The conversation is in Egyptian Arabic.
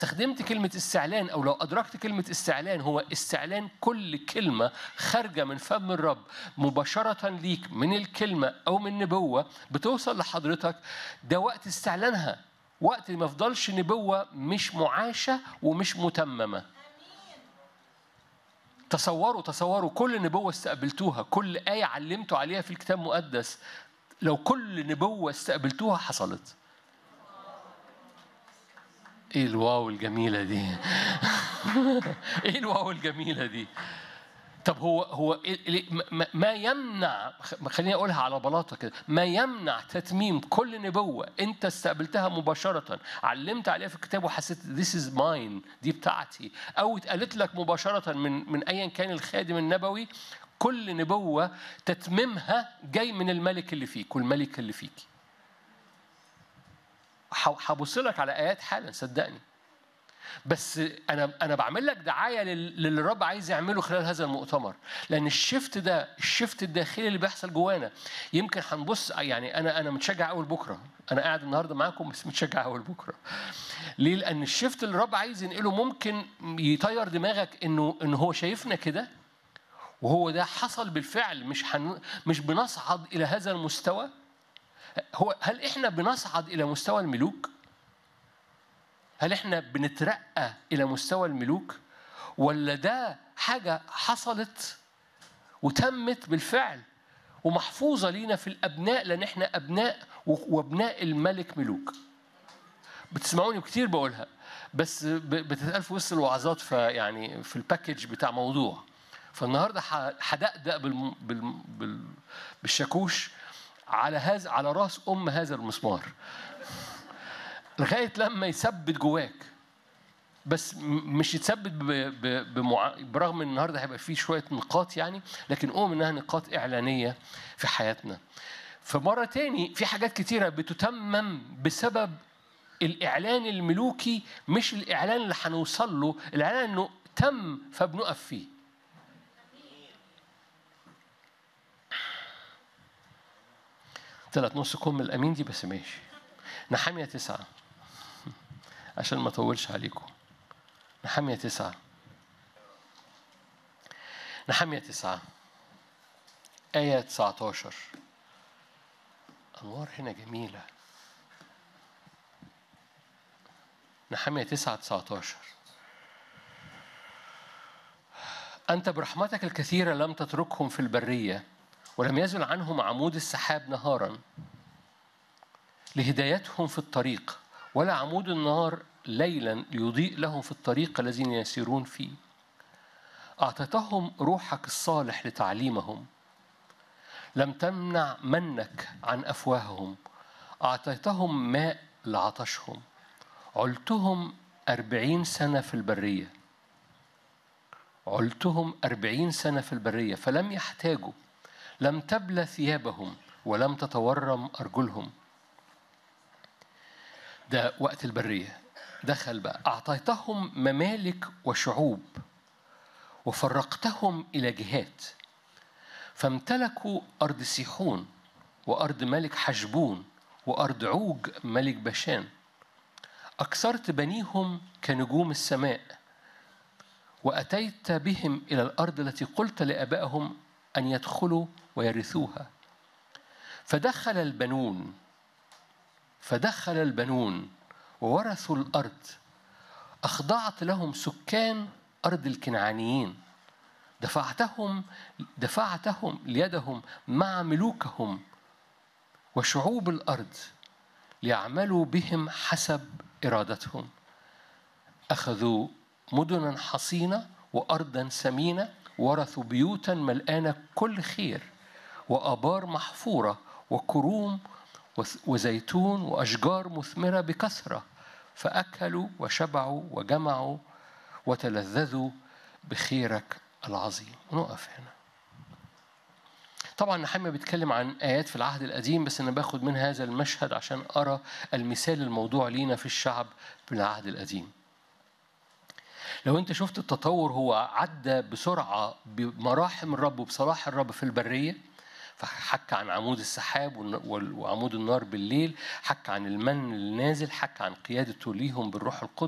استخدمت كلمة استعلان أو لو أدركت كلمة استعلان هو استعلان كل كلمة خارجة من فم الرب مباشرة ليك من الكلمة أو من نبوة بتوصل لحضرتك ده وقت استعلانها وقت ما يفضلش نبوة مش معاشة ومش متممة تصوروا تصوروا كل نبوة استقبلتوها كل آية علمتوا عليها في الكتاب المقدس لو كل نبوة استقبلتوها حصلت ايه الواو الجميلة دي ايه الواو الجميلة دي طب هو هو إيه- ما- ما يمنع خليني اقولها على بلاطه كده ما يمنع تتميم كل نبوه انت استقبلتها مباشره علمت عليها في الكتاب وحسيت this is mine دي بتاعتي او اتقالت لك مباشره من من ايا كان الخادم النبوي كل نبوه تتميمها جاي من الملك اللي فيك والملك اللي فيك ح- هبص لك على ايات حالا صدقني بس انا انا بعمل لك دعايه لل- للي الرب عايز يعمله خلال هذا المؤتمر لان الشفت ده الشفت الداخلي اللي بيحصل جوانا يمكن هنبص يعني انا انا متشجع اول بكره انا قاعد النهارده معاكم بس متشجع اول بكره ليه لان الشفت اللي الرب عايز ينقله ممكن يطير دماغك انه انه هو شايفنا كده وهو ده حصل بالفعل مش حن... مش بنصعد الى هذا المستوى هو هل احنا بنصعد الى مستوى الملوك هل احنا بنترقى الى مستوى الملوك ولا ده حاجه حصلت وتمت بالفعل ومحفوظه لينا في الابناء لان احنا ابناء و- وابناء الملك ملوك بتسمعوني كتير بقولها بس ب- بتتقال في وسط الوعظات فيعني في الباكج بتاع موضوع فالنهارده ح- هدقدق بالم- بالم- بال- بالشاكوش على هذا على راس ام هذا المسمار لغايه لما يثبت جواك بس م- مش يتثبت ب- ب- بمع... برغم ان النهارده هيبقى فيه شويه نقاط يعني لكن اؤمن انها نقاط اعلانيه في حياتنا فمره تاني في حاجات كتيره بتتمم بسبب الاعلان الملوكي مش الاعلان اللي هنوصل له الاعلان انه تم فبنقف فيه طلعت نص كم الامين دي بس ماشي نحامية تسعة عشان ما اطولش عليكم نحامية تسعة نحامية تسعة آية 19 أنوار هنا جميلة نحامية تسعة 19 أنت برحمتك الكثيرة لم تتركهم في البرية ولم يزل عنهم عمود السحاب نهارا لهدايتهم في الطريق ولا عمود النار ليلا ليضيء لهم في الطريق الذين يسيرون فيه أعطيتهم روحك الصالح لتعليمهم لم تمنع منك عن أفواههم أعطيتهم ماء لعطشهم علتهم أربعين سنة في البرية علتهم أربعين سنة في البرية فلم يحتاجوا لم تبلى ثيابهم ولم تتورم أرجلهم ده وقت البرية دخل بقى أعطيتهم ممالك وشعوب وفرقتهم إلى جهات فامتلكوا أرض سيحون وأرض ملك حشبون وأرض عوج ملك بشان أكثرت بنيهم كنجوم السماء وأتيت بهم إلى الأرض التي قلت لآبائهم أن يدخلوا ويرثوها فدخل البنون فدخل البنون وورثوا الأرض أخضعت لهم سكان أرض الكنعانيين دفعتهم دفعتهم ليدهم مع ملوكهم وشعوب الأرض ليعملوا بهم حسب إرادتهم أخذوا مدنا حصينة وأرضا سمينة ورثوا بيوتا ملآنة كل خير وآبار محفورة وكروم وزيتون وأشجار مثمرة بكثرة فأكلوا وشبعوا وجمعوا وتلذذوا بخيرك العظيم نقف هنا طبعا نحمية بيتكلم عن آيات في العهد القديم بس أنا باخد من هذا المشهد عشان أرى المثال الموضوع لينا في الشعب في العهد القديم لو انت شفت التطور هو عدى بسرعة بمراحم الرب وبصلاح الرب في البرية فحكى عن عمود السحاب وعمود النار بالليل حكى عن المن النازل حكى عن قيادته ليهم بالروح القدس